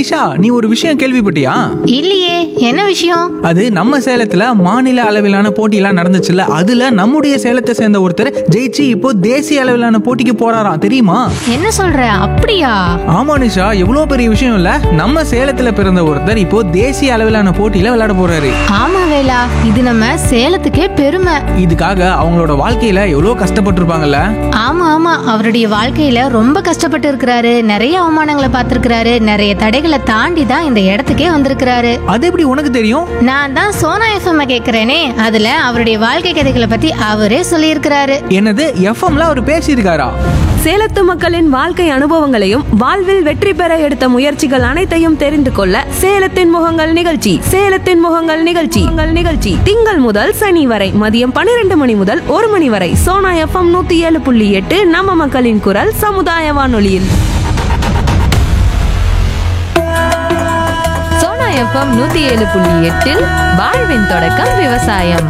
நிஷா நீ ஒரு விஷயம் கேள்விப்பட்டியா இல்லையே என்ன விஷயம் அது நம்ம சேலத்துல மாநில அளவிலான போட்டியெல்லாம் நடந்துச்சுல்ல அதுல நம்முடைய சேலத்தை சேர்ந்த ஒருத்தர் ஜெயிச்சு இப்போ தேசிய அளவிலான போட்டிக்கு போறாராம் தெரியுமா என்ன சொல்ற அப்படியா ஆமா நிஷா எவ்வளவு பெரிய விஷயம் இல்ல நம்ம சேலத்துல பிறந்த ஒருத்தர் இப்போ தேசிய அளவிலான போட்டியில விளையாட போறாரு ஆமா வேலா இது நம்ம சேலத்துக்கே பெருமை இதுக்காக அவங்களோட வாழ்க்கையில எவ்வளவு கஷ்டப்பட்டிருப்பாங்கல்ல ஆமா ஆமா அவருடைய வாழ்க்கையில ரொம்ப கஷ்டப்பட்டு இருக்கிறாரு நிறைய அவமானங்களை பார்த்திருக்கிறாரு நிறைய தடைகளை தாண்டி தான் இந்த இடத்துக்கே வந்திருக்கிறாரு அது எப்படி உனக்கு தெரியும் நான் தான் சோனா எஃப்எம் கேக்குறேனே அதுல அவருடைய வாழ்க்கை கதைகளை பத்தி அவரே சொல்லியிருக்கிறாரு என்னது எஃப்எம்ல அவர் பேசியிருக்காரா சேலத்து மக்களின் வாழ்க்கை அனுபவங்களையும் வாழ்வில் வெற்றி பெற எடுத்த முயற்சிகள் அனைத்தையும் தெரிந்து கொள்ள சேலத்தின் முகங்கள் நிகழ்ச்சி சேலத்தின் முகங்கள் நிகழ்ச்சி உங்கள் நிகழ்ச்சி திங்கள் முதல் சனி வரை மதியம் பன்னிரண்டு மணி முதல் ஒரு மணி வரை சோனா எஃப்எம் நூத்தி ஏழு புள்ளி எட்டு நம்ம மக்களின் குரல் சமுதாய வானொலியில் சோனா எஃப்எம் நூத்தி ஏழு புள்ளி எட்டில் வாழ்வின் தொடக்கம் விவசாயம்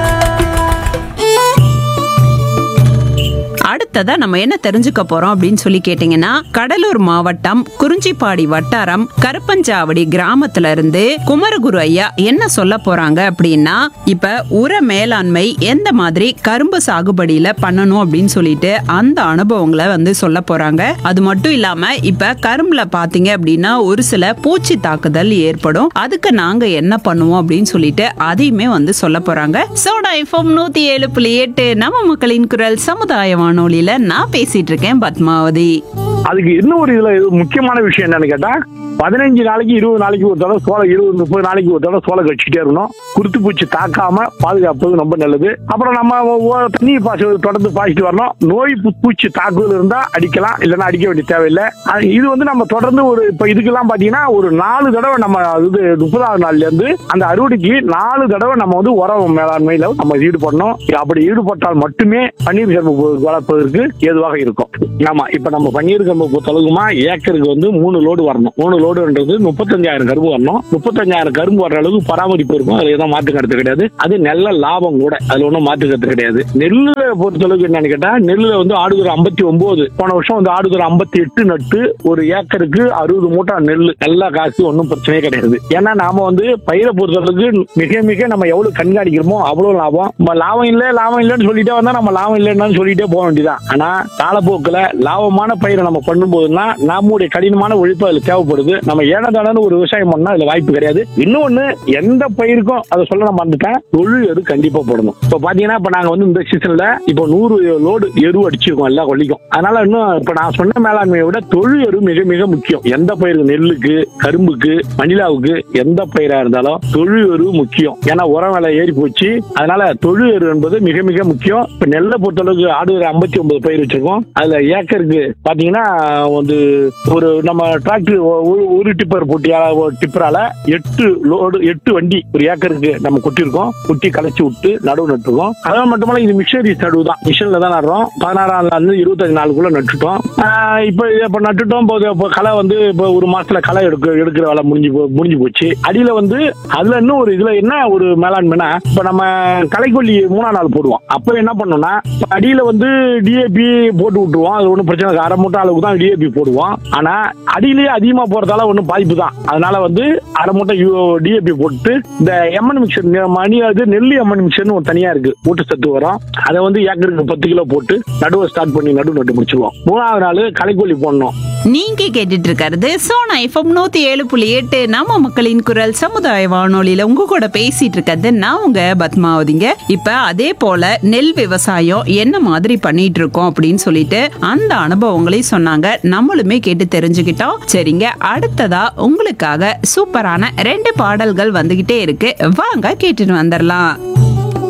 அடுத்ததா நம்ம என்ன தெரிஞ்சுக்க போறோம் அப்படின்னு சொல்லி கேட்டீங்கன்னா கடலூர் மாவட்டம் குறிஞ்சிப்பாடி வட்டாரம் கருப்பஞ்சாவடி கிராமத்துல இருந்து குமரகுரு ஐயா என்ன சொல்ல போறாங்க அப்படின்னா இப்ப உர மேலாண்மை எந்த மாதிரி கரும்பு சாகுபடியில பண்ணணும் அப்படின்னு சொல்லிட்டு அந்த அனுபவங்களை வந்து சொல்ல போறாங்க அது மட்டும் இல்லாம இப்ப கரும்புல பாத்தீங்க அப்படின்னா ஒரு சில பூச்சி தாக்குதல் ஏற்படும் அதுக்கு நாங்க என்ன பண்ணுவோம் அப்படின்னு சொல்லிட்டு அதையுமே வந்து சொல்ல போறாங்க சோடா எஃப்எம் நூத்தி ஏழு புள்ளி எட்டு நம்ம மக்களின் குரல் சமுதாய வானொலியில நான் பேசிட்டு இருக்கேன் பத்மாவதி அதுக்கு இன்னும் ஒரு இதுல இது முக்கியமான விஷயம் என்னன்னு கேட்டா பதினஞ்சு நாளைக்கு இருபது நாளைக்கு ஒரு தடவை சோளம் இருபது முப்பது நாளைக்கு ஒரு தடவை சோளம் கழிச்சுட்டே இருக்கணும் குருத்து பூச்சி தாக்காம பாதுகாப்பது ரொம்ப நல்லது அப்புறம் நம்ம ஒ- ஒ- தண்ணி பாய்ச்சி தொடர்ந்து பாய்ச்சிட்டு வரணும் நோய் பூ- பூச்சி தாக்குதல் இருந்தா அடிக்கலாம் இல்லைன்னா அடிக்க வேண்டிய தேவையில்லை அது- இது வந்து நம்ம தொடர்ந்து ஒரு இப்ப இதுக்கெல்லாம் பாத்தீங்கன்னா ஒரு நாலு தடவை நம்ம இது முப்பதாவது நாள்ல இருந்து அந்த அறுவடைக்கு நாலு தடவை நம்ம வந்து உரம் மேலாண்மையில நம்ம ஈடுபடணும் அப்படி ஈடுபட்டால் மட்டுமே பன்னீர் கரும்பு வளர்ப்பதற்கு ஏதுவாக இருக்கும் ஆமா இப்ப நம்ம பன்னீர் கரும்பு பொறுத்தளவுக்குமா ஏக்கருக்கு வந்து மூணு லோடு வரணும் மூணு லோடுன்றது முப்பத்தஞ்சாயிரம் கரும்பு வரணும் முப்பத்தஞ்சாயிரம் கரும்பு வர்ற அளவுக்கு பராமரிப்பு இருக்கும் அதுல எதுவும் மாற்று கருத்து கிடையாது அது நல்ல லாபம் கூட அதுல ஒன்றும் மாற்று கருத்து கிடையாது நெல்லுல பொறுத்தளவுக்கு என்னன்னு கேட்டா நெல்லுல வந்து ஆடுதுறை ஐம்பத்தி ஒன்பது போன வருஷம் வந்து ஆடுதுறை ஐம்பத்தி எட்டு நட்டு ஒரு ஏக்கருக்கு அறுபது மூட்டை நெல் நல்லா காசு ஒன்றும் பிரச்சனையே கிடையாது ஏன்னா நாம வந்து பயிரை பொறுத்தளவுக்கு மிக மிக நம்ம எவ்வளவு கண்காணிக்கிறோமோ அவ்வளவு லாபம் நம்ம லாபம் இல்லை லாபம் இல்லைன்னு சொல்லிட்டே வந்தா நம்ம லாபம் இல்லைன்னு சொல்லிட்டே போக வேண்டியதான் ஆனா காலப்போக்குல லாபமான பயிரை நம்ம பண்ணும்போதுன்னா நம்முடைய கடினமான உழைப்பு அதுல தேவைப்படுது நம்ம ஏனதானு ஒரு விவசாயம் பண்ணா அதுல வாய்ப்பு கிடையாது இன்னொன்னு எந்த பயிருக்கும் அதை சொல்ல நான் மறந்துட்டேன் தொழில் எரு கண்டிப்பா போடணும் இப்ப பாத்தீங்கன்னா இப்ப நாங்க வந்து இந்த சீசன்ல இப்போ நூறு லோடு எரு அடிச்சிருக்கோம் எல்லா கொல்லிக்கும் அதனால இன்னும் இப்ப நான் சொன்ன மேலாண்மையை விட தொழில் எரு மிக மிக முக்கியம் எந்த பயிருக்கு நெல்லுக்கு கரும்புக்கு மணிலாவுக்கு எந்த பயிரா இருந்தாலும் தொழில் எரு முக்கியம் ஏன்னா உரம் விலை ஏறி போச்சு அதனால தொழில் எரு என்பது மிக மிக முக்கியம் இப்ப நெல்லை பொறுத்தளவுக்கு ஆடு ஐம்பத்தி ஒன்பது பயிர் வச்சிருக்கோம் அதுல ஏக்கருக்கு பாத்தீங்கன்னா வந்து ஒரு நம்ம டிராக்டர் ஒரு டிப்பர் போட்டியால ஒரு டிப்பரால எட்டு லோடு எட்டு வண்டி ஒரு ஏக்கருக்கு நம்ம கொட்டியிருக்கோம் கொட்டி கலைச்சு விட்டு நடுவு நட்டுருக்கோம் அதனால மட்டுமல்ல இது மிஷனரி நடுவு தான் மிஷின்ல தான் நடுறோம் பதினாறாம் நாள்ல இருந்து இருபத்தஞ்சு நாளுக்குள்ள நட்டுட்டோம் ஆஹ் இப்போ இதை இப்போ நட்டுட்டோம் இப்போ இப்போ களை வந்து இப்போ ஒரு மாசத்துல களை எடுக்க எடுக்கிற வேலை முடிஞ்சு போ- முடிஞ்சு போச்சு அடியில வந்து அதுல இன்னும் ஒரு இதுல என்ன ஒரு மேலாண்மைனா இப்ப நம்ம களைக்கொல்லி மூணாம் நாள் போடுவோம் அப்ப என்ன பண்ணோம்னா இப்ப அடியில வந்து டிஏபி போட்டு விட்டுருவோம் அது ஒன்றும் பிரச்சனை இல்லை. அரை மூட்டை அளவுக்கு தான் டிஏபி போடுவோம் ஆனா அடியிலேயே அதிகமா போறதால ஒன்றும் பாதிப்பு தான் அதனால வந்து அரை மூட்டை டிஏபி போட்டு இந்த எம்என் மிக்சர் மணி அது நெல்லி எம்என் மிக்சர்னு ஒரு தனியா இருக்கு ஊட்டச்சத்து வரும் அதை வந்து ஏக்கருக்கு பத்து கிலோ போட்டு நடுவை ஸ்டார்ட் பண்ணி நடு நட்டு முடிச்சிருவோம் மூணாவது நாள் களைக்கொல்லி போடணும் நீங்க கேட்டுட்டு இருக்கிறது சோனா எஃப்எம் நூத்தி ஏழு புள்ளி எட்டு நம்ம மக்களின் குரல் சமுதாய வானொலியில உங்க கூட பேசிட்டு இருக்கிறது நான் உங்க பத்மாவதிங்க இப்ப அதே போல நெல் விவசாயம் என்ன மாதிரி பண்ணிட்டு இருக்கோம் அப்படின்னு சொல்லிட்டு அந்த அனுபவங்களையும் சொன்னாங்க நம்மளுமே கேட்டு தெரிஞ்சுக்கிட்டோம் சரிங்க அடுத்ததா உங்களுக்காக சூப்பரான ரெண்டு பாடல்கள் வந்துகிட்டே இருக்கு வாங்க கேட்டுட்டு வந்துடலாம்